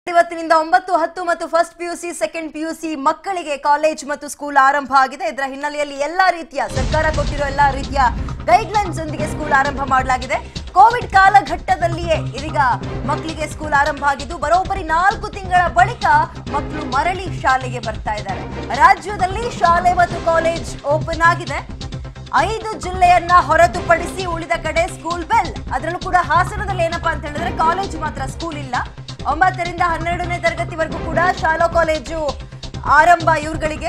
ಇವತ್ತಿನಿಂದ ಒಂಬತ್ತು ಹತ್ತು ಮತ್ತು ಫಸ್ಟ್ ಪಿಯುಸಿ ಸೆಕೆಂಡ್ ಪಿಯುಸಿ ಮಕ್ಕಳಿಗೆ ಕಾಲೇಜ್ ಮತ್ತು ಸ್ಕೂಲ್ ಆರಂಭ ಆಗಿದೆ ಇದರ ಹಿನ್ನೆಲೆಯಲ್ಲಿ ಎಲ್ಲಾ ರೀತಿಯ ಸರ್ಕಾರ ಕೊಟ್ಟಿರೋ ಎಲ್ಲಾ ರೀತಿಯ ಗೈಡ್ಲೈನ್ಸ್ ಒಂದಿಗೆ ಸ್ಕೂಲ್ ಆರಂಭ ಮಾಡಲಾಗಿದೆ ಕೋವಿಡ್ ಕಾಲಘಟ್ಟದಲ್ಲಿಯೇ ಇದೀಗ ಮಕ್ಕಳಿಗೆ ಸ್ಕೂಲ್ ಆರಂಭ ಆಗಿದ್ದು ಬರೋಬ್ಬರಿ ನಾಲ್ಕು ತಿಂಗಳ ಬಳಿಕ ಮಕ್ಕಳು ಮರಳಿ ಶಾಲೆಗೆ ಬರ್ತಾ ಇದ್ದಾರೆ ರಾಜ್ಯದಲ್ಲಿ ಶಾಲೆ ಮತ್ತು ಕಾಲೇಜ್ ಓಪನ್ ಆಗಿದೆ ಐದು ಜಿಲ್ಲೆಯನ್ನ ಹೊರತುಪಡಿಸಿ ಉಳಿದ ಕಡೆ ಸ್ಕೂಲ್ ಬೆಲ್ ಅದರಲ್ಲೂ ಕೂಡ ಹಾಸನದಲ್ಲಿ ಏನಪ್ಪಾ ಅಂತ ಹೇಳಿದ್ರೆ ಕಾಲೇಜ್ ಮಾತ್ರ ಸ್ಕೂಲ್ ಇಲ್ಲ ಒಂಬತ್ತರಿಂದ ಹನ್ನೆರಡನೇ ತರಗತಿವರೆಗೂ ಕೂಡ ಶಾಲಾ ಕಾಲೇಜು ಆರಂಭ ಇವ್ರುಗಳಿಗೆ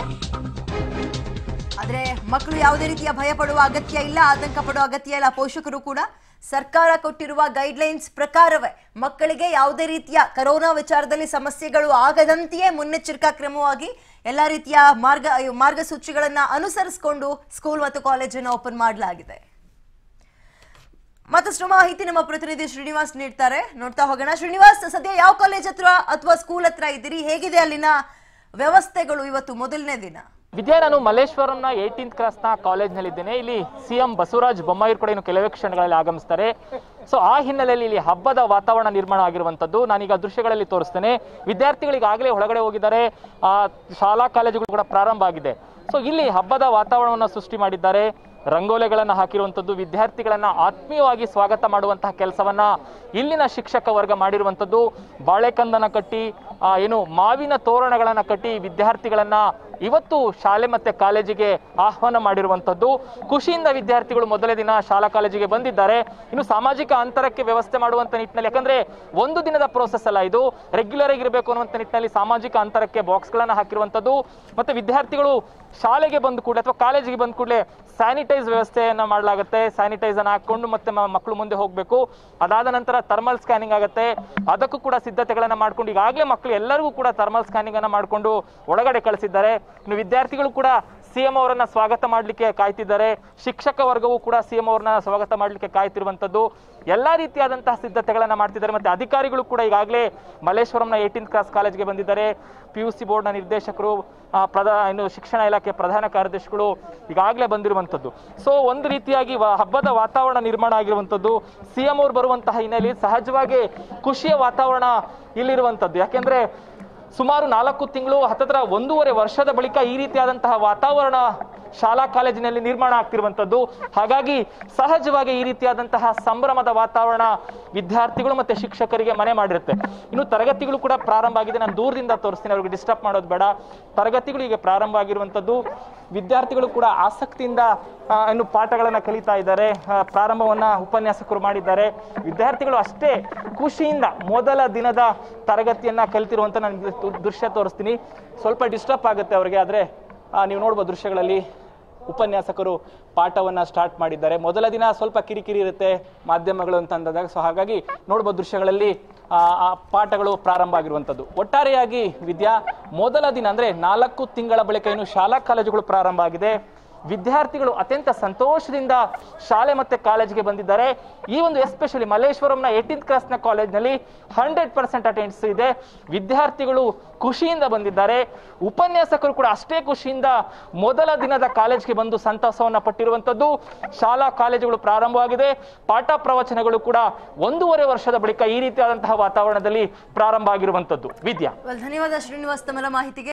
ಆದ್ರೆ ಮಕ್ಕಳು ಯಾವುದೇ ರೀತಿಯ ಭಯ ಪಡುವ ಅಗತ್ಯ ಇಲ್ಲ ಆತಂಕ ಪಡುವ ಅಗತ್ಯ ಇಲ್ಲ ಪೋಷಕರು ಕೂಡ ಸರ್ಕಾರ ಕೊಟ್ಟಿರುವ ಗೈಡ್ಲೈನ್ಸ್ ಪ್ರಕಾರವೇ ಮಕ್ಕಳಿಗೆ ಯಾವುದೇ ರೀತಿಯ ಕರೋನಾ ವಿಚಾರದಲ್ಲಿ ಸಮಸ್ಯೆಗಳು ಆಗದಂತೆಯೇ ಮುನ್ನೆಚ್ಚರಿಕಾ ಕ್ರಮವಾಗಿ ಎಲ್ಲ ರೀತಿಯ ಮಾರ್ಗ ಮಾರ್ಗಸೂಚಿಗಳನ್ನ ಅನುಸರಿಸಿಕೊಂಡು ಸ್ಕೂಲ್ ಮತ್ತು ಕಾಲೇಜನ್ನು ಓಪನ್ ಮಾಡಲಾಗಿದೆ ಮತ್ತಷ್ಟು ಮಾಹಿತಿ ನಮ್ಮ ಪ್ರತಿನಿಧಿ ಶ್ರೀನಿವಾಸ್ ನೀಡ್ತಾರೆ ನೋಡ್ತಾ ಹೋಗೋಣ ಶ್ರೀನಿವಾಸ್ ಸದ್ಯ ಯಾವ ಕಾಲೇಜ್ ಹತ್ರ ಅಥವಾ ಸ್ಕೂಲ್ ಹತ್ರ ಇದ್ದೀರಿ ಹೇಗಿದೆ ಅಲ್ಲಿನ ವ್ಯವಸ್ಥೆಗಳು ಇವತ್ತು ಮೊದಲನೇ ದಿನ ವಿದ್ಯಾ ನಾನು ಮಲ್ಲೇಶ್ವರಂನ ಏಯ್ಟೀನ್ತ್ ಕ್ಲಾಸ್ನ ಕಾಲೇಜ್ನಲ್ಲಿದ್ದೇನೆ ಇಲ್ಲಿ ಸಿ ಎಂ ಬಸವರಾಜ್ ಬೊಮ್ಮಾಯಿರ್ ಕೂಡ ಇನ್ನು ಕೆಲವೇ ಕ್ಷಣಗಳಲ್ಲಿ ಆಗಮಿಸ್ತಾರೆ ಸೊ ಆ ಹಿನ್ನೆಲೆಯಲ್ಲಿ ಇಲ್ಲಿ ಹಬ್ಬದ ವಾತಾವರಣ ನಿರ್ಮಾಣ ಆಗಿರುವಂಥದ್ದು ನಾನೀಗ ದೃಶ್ಯಗಳಲ್ಲಿ ತೋರಿಸ್ತೇನೆ ವಿದ್ಯಾರ್ಥಿಗಳಿಗಾಗಲೇ ಒಳಗಡೆ ಹೋಗಿದ್ದಾರೆ ಆ, ಶಾಲಾ ಕಾಲೇಜುಗಳು ಕೂಡ ಪ್ರಾರಂಭ ಆಗಿದೆ ಸೊ ಇಲ್ಲಿ ಹಬ್ಬದ ವಾತಾವರಣವನ್ನು ಸೃಷ್ಟಿ ಮಾಡಿದ್ದಾರೆ ರಂಗೋಲೆಗಳನ್ನು ಹಾಕಿರುವಂಥದ್ದು ವಿದ್ಯಾರ್ಥಿಗಳನ್ನ ಆತ್ಮೀಯವಾಗಿ ಸ್ವಾಗತ ಮಾಡುವಂತಹ ಕೆಲಸವನ್ನ ಇಲ್ಲಿನ ಶಿಕ್ಷಕ ವರ್ಗ ಮಾಡಿರುವಂಥದ್ದು ಬಾಳೆಕಂದನ ಕಟ್ಟಿ ಆ, ಏನು ಮಾವಿನ ತೋರಣಗಳನ್ನ ಕಟ್ಟಿ ವಿದ್ಯಾರ್ಥಿಗಳನ್ನ ಇವತ್ತು ಶಾಲೆ ಮತ್ತೆ ಕಾಲೇಜಿಗೆ ಆಹ್ವಾನ ಮಾಡಿರುವಂಥದ್ದು ಖುಷಿಯಿಂದ ವಿದ್ಯಾರ್ಥಿಗಳು ಮೊದಲೇ ದಿನ ಶಾಲಾ ಕಾಲೇಜಿಗೆ ಬಂದಿದ್ದಾರೆ ಇನ್ನು ಸಾಮಾಜಿಕ ಅಂತರಕ್ಕೆ ವ್ಯವಸ್ಥೆ ಮಾಡುವಂತ ನಿಟ್ಟಿನಲ್ಲಿ ಯಾಕಂದ್ರೆ ಒಂದು ದಿನದ ಪ್ರೋಸೆಸ್ ಅಲ್ಲ ಇದು ರೆಗ್ಯುಲರ್ ಆಗಿರಬೇಕು ಅನ್ನುವಂಥ ನಿಟ್ಟಿನಲ್ಲಿ ಸಾಮಾಜಿಕ ಅಂತರಕ್ಕೆ ಬಾಕ್ಸ್ಗಳನ್ನ ಹಾಕಿರುವಂಥದ್ದು ಮತ್ತೆ ವಿದ್ಯಾರ್ಥಿಗಳು ಶಾಲೆಗೆ ಬಂದ ಕೂಡಲೇ ಅಥವಾ ಕಾಲೇಜಿಗೆ ಬಂದ ಕೂಡಲೇ ಸ್ಯಾನಿಟೈಸ್ ವ್ಯವಸ್ಥೆಯನ್ನ ಮಾಡಲಾಗುತ್ತೆ ಸ್ಯಾನಿಟೈಸ್ ಅನ್ನ ಹಾಕೊಂಡು ಮತ್ತೆ ಮ- ಮಕ್ಕಳು ಮುಂದೆ ಹೋಗಬೇಕು ಅದಾದ ನಂತರ ಥರ್ಮಲ್ ಸ್ಕ್ಯಾನಿಂಗ್ ಆಗುತ್ತೆ ಅದಕ್ಕೂ ಕೂಡ ಸಿದ್ಧತೆಗಳನ್ನ ಮಾಡ್ಕೊಂಡು ಈಗಾಗಲೇ ಮಕ್ಕಳು ಎಲ್ಲರಿಗೂ ಕೂಡ ಥರ್ಮಲ್ ಸ್ಕ್ಯಾನಿಂಗ್ ಅನ್ನ ಮಾಡಿಕೊಂಡು ಒಳಗಡೆ ಕಳಿಸಿದ್ದಾರೆ ಇನ್ನು ವಿದ್ಯಾರ್ಥಿಗಳು ಕೂಡ ಸಿಎಂ ಅವರನ್ನ ಸ್ವಾಗತ ಮಾಡಲಿಕ್ಕೆ ಕಾಯ್ತಿದ್ದಾರೆ ಶಿಕ್ಷಕ ವರ್ಗವೂ ಕೂಡ ಸಿಎಂ ಅವರನ್ನ ಸ್ವಾಗತ ಮಾಡಲಿಕ್ಕೆ ಕಾಯ್ತಿರುವಂತದ್ದು ಎಲ್ಲಾ ರೀತಿಯಾದಂತಹ ಸಿದ್ಧತೆಗಳನ್ನ ಮಾಡ್ತಿದ್ದಾರೆ ಮತ್ತೆ ಅಧಿಕಾರಿಗಳು ಕೂಡ ಈಗಾಗಲೇ ಮಲ್ಲೇಶ್ವರಂನ ಏಯ್ಟೀನ್ತ್ ಕ್ಲಾಸ್ ಕಾಲೇಜ್ಗೆ ಬಂದಿದ್ದಾರೆ ಪಿ ಯು ಸಿ ಬೋರ್ಡ್ನ ನಿರ್ದೇಶಕರು ಆ, ಪ್ರಧಾ ಇನ್ನು ಶಿಕ್ಷಣ ಇಲಾಖೆ ಪ್ರಧಾನ ಕಾರ್ಯದರ್ಶಿಗಳು ಈಗಾಗಲೇ ಬಂದಿರುವಂಥದ್ದು ಸೊ ಒಂದು ರೀತಿಯಾಗಿ ವ- ಹಬ್ಬದ ವಾತಾವರಣ ನಿರ್ಮಾಣ ಆಗಿರುವಂಥದ್ದು ಸಿಎಂ ಅವರು ಬರುವಂತಹ ಹಿನ್ನೆಲೆಯಲ್ಲಿ ಸಹಜವಾಗಿ ಖುಷಿಯ ವಾತಾವರಣ ಇಲ್ಲಿರುವಂಥದ್ದು ಯಾಕೆಂದ್ರೆ ಸುಮಾರು ನಾಲ್ಕು ತಿಂಗಳು ಹತ್ತತ್ರ ಒಂದೂವರೆ ವರ್ಷದ ಬಳಿಕ ಈ ರೀತಿಯಾದಂತಹ ವಾತಾವರಣ ಶಾಲಾ ಕಾಲೇಜಿನಲ್ಲಿ ನಿರ್ಮಾಣ ಆಗ್ತಿರುವಂಥದ್ದು ಹಾಗಾಗಿ ಸಹಜವಾಗಿ ಈ ರೀತಿಯಾದಂತಹ ಸಂಭ್ರಮದ ವಾತಾವರಣ ವಿದ್ಯಾರ್ಥಿಗಳು ಮತ್ತೆ ಶಿಕ್ಷಕರಿಗೆ ಮನೆ ಮಾಡಿರುತ್ತೆ ಇನ್ನು ತರಗತಿಗಳು ಕೂಡ ಪ್ರಾರಂಭ ಆಗಿದೆ ನಾನು ದೂರದಿಂದ ತೋರಿಸ್ತೀನಿ ಅವ್ರಿಗೆ ಡಿಸ್ಟರ್ಬ್ ಮಾಡೋದು ಬೇಡ ತರಗತಿಗಳು ಈಗ ಪ್ರಾರಂಭ ಆಗಿರುವಂಥದ್ದು ವಿದ್ಯಾರ್ಥಿಗಳು ಕೂಡ ಆಸಕ್ತಿಯಿಂದ ಆ, ಇನ್ನು ಪಾಠಗಳನ್ನ ಕಲಿತಾ ಇದ್ದಾರೆ ಆ, ಪ್ರಾರಂಭವನ್ನ ಉಪನ್ಯಾಸಕರು ಮಾಡಿದ್ದಾರೆ ವಿದ್ಯಾರ್ಥಿಗಳು ಅಷ್ಟೇ ಖುಷಿಯಿಂದ ಮೊದಲ ದಿನದ ತರಗತಿಯನ್ನ ಕಲಿತಿರುವಂತ ನಾನು ದು- ದೃಶ್ಯ ತೋರಿಸ್ತೀನಿ ಸ್ವಲ್ಪ ಡಿಸ್ಟರ್ಬ್ ಆಗುತ್ತೆ ಅವರಿಗೆ ಆದ್ರೆ ಆ, ನೀವು ನೋಡ್ಬೋದು ದೃಶ್ಯಗಳಲ್ಲಿ ಉಪನ್ಯಾಸಕರು ಪಾಠವನ್ನ ಸ್ಟಾರ್ಟ್ ಮಾಡಿದ್ದಾರೆ ಮೊದಲ ದಿನ ಸ್ವಲ್ಪ ಕಿರಿಕಿರಿ ಇರುತ್ತೆ ಮಾಧ್ಯಮಗಳು ಅಂತ ಅಂದಾಗ ಸೊ ಹಾಗಾಗಿ ನೋಡ್ಬೋದು ದೃಶ್ಯಗಳಲ್ಲಿ ಆ, ಆ ಪಾಠಗಳು ಪ್ರಾರಂಭ ಆಗಿರುವಂಥದ್ದು ಒಟ್ಟಾರೆಯಾಗಿ ವಿದ್ಯಾ ಮೊದಲ ದಿನ ಅಂದ್ರೆ ನಾಲ್ಕು ತಿಂಗಳ ಬಳಿಕ ಏನು ಶಾಲಾ ಕಾಲೇಜುಗಳು ಪ್ರಾರಂಭ ಆಗಿದೆ ವಿದ್ಯಾರ್ಥಿಗಳು ಅತ್ಯಂತ ಸಂತೋಷದಿಂದ ಶಾಲೆ ಮತ್ತೆ ಕಾಲೇಜಿಗೆ ಬಂದಿದ್ದಾರೆ ಈ ಒಂದು ಎಸ್ಪೆಷಲಿ ಮಲ್ಲೇಶ್ವರಂನ ಏಟೀನ್ತ್ ಕ್ಲಾಸ್ನ ಕಾಲೇಜ್ನಲ್ಲಿ ಹಂಡ್ರೆಡ್ ಪರ್ಸೆಂಟ್ ಅಟೆಂಡ್ಸ್ ಇದೆ ವಿದ್ಯಾರ್ಥಿಗಳು ಖುಷಿಯಿಂದ ಬಂದಿದ್ದಾರೆ ಉಪನ್ಯಾಸಕರು ಕೂಡ ಅಷ್ಟೇ ಖುಷಿಯಿಂದ ಮೊದಲ ದಿನದ ಕಾಲೇಜ್ಗೆ ಬಂದು ಸಂತಸವನ್ನ ಪಟ್ಟಿರುವಂತದ್ದು ಶಾಲಾ ಕಾಲೇಜುಗಳು ಪ್ರಾರಂಭವಾಗಿದೆ ಪಾಠ ಪ್ರವಚನಗಳು ಕೂಡ ಒಂದೂವರೆ ವರ್ಷದ ಬಳಿಕ ಈ ರೀತಿಯಾದಂತಹ ವಾತಾವರಣದಲ್ಲಿ ಪ್ರಾರಂಭ ಆಗಿರುವಂತದ್ದು ವಿದ್ಯಾ ಧನ್ಯವಾದ ಶ್ರೀನಿವಾಸ್ ತಮ್ಮ ಮಾಹಿತಿಗೆ